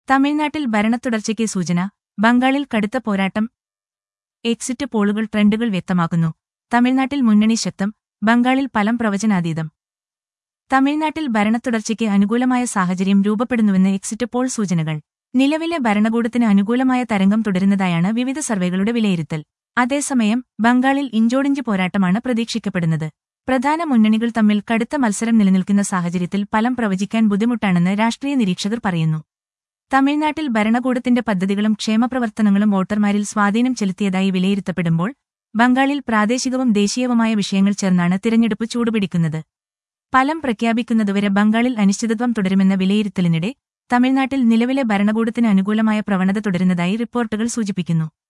തമിഴ്നാട്ടിൽ ഭരണത്തുടർച്ചയ്ക്ക് സൂചന ബംഗാളിൽ കടുത്ത പോരാട്ടം എക്സിറ്റ് പോളുകൾ ട്രെൻഡുകൾ വ്യക്തമാക്കുന്നു തമിഴ്നാട്ടിൽ മുന്നണി ശക്തം ബംഗാളിൽ ഫലം പ്രവചനാതീതം തമിഴ്നാട്ടിൽ ഭരണത്തുടർച്ചയ്ക്ക് അനുകൂലമായ സാഹചര്യം രൂപപ്പെടുന്നുവെന്ന് എക്സിറ്റ് പോൾ സൂചനകൾ നിലവിലെ ഭരണകൂടത്തിന് അനുകൂലമായ തരംഗം തുടരുന്നതായാണ് വിവിധ സർവേകളുടെ വിലയിരുത്തൽ അതേസമയം ബംഗാളിൽ ഇഞ്ചോടിഞ്ച് പോരാട്ടമാണ് പ്രതീക്ഷിക്കപ്പെടുന്നത് പ്രധാന മുന്നണികൾ തമ്മിൽ കടുത്ത മത്സരം നിലനിൽക്കുന്ന സാഹചര്യത്തിൽ ഫലം പ്രവചിക്കാൻ ബുദ്ധിമുട്ടാണെന്ന് രാഷ്ട്രീയ നിരീക്ഷകർ പറയുന്നു തമിഴ്നാട്ടിൽ ഭരണകൂടത്തിന്റെ പദ്ധതികളും ക്ഷേമപ്രവർത്തനങ്ങളും വോട്ടർമാരിൽ സ്വാധീനം ചെലുത്തിയതായി വിലയിരുത്തപ്പെടുമ്പോൾ ബംഗാളിൽ പ്രാദേശികവും ദേശീയവുമായ വിഷയങ്ങൾ ചേർന്നാണ് തിരഞ്ഞെടുപ്പ് ചൂടുപിടിക്കുന്നത് ഫലം പ്രഖ്യാപിക്കുന്നതുവരെ ബംഗാളിൽ അനിശ്ചിതത്വം തുടരുമെന്ന വിലയിരുത്തലിനിടെ തമിഴ്നാട്ടിൽ നിലവിലെ ഭരണകൂടത്തിന് അനുകൂലമായ പ്രവണത തുടരുന്നതായി റിപ്പോർട്ടുകൾ സൂചിപ്പിക്കുന്നു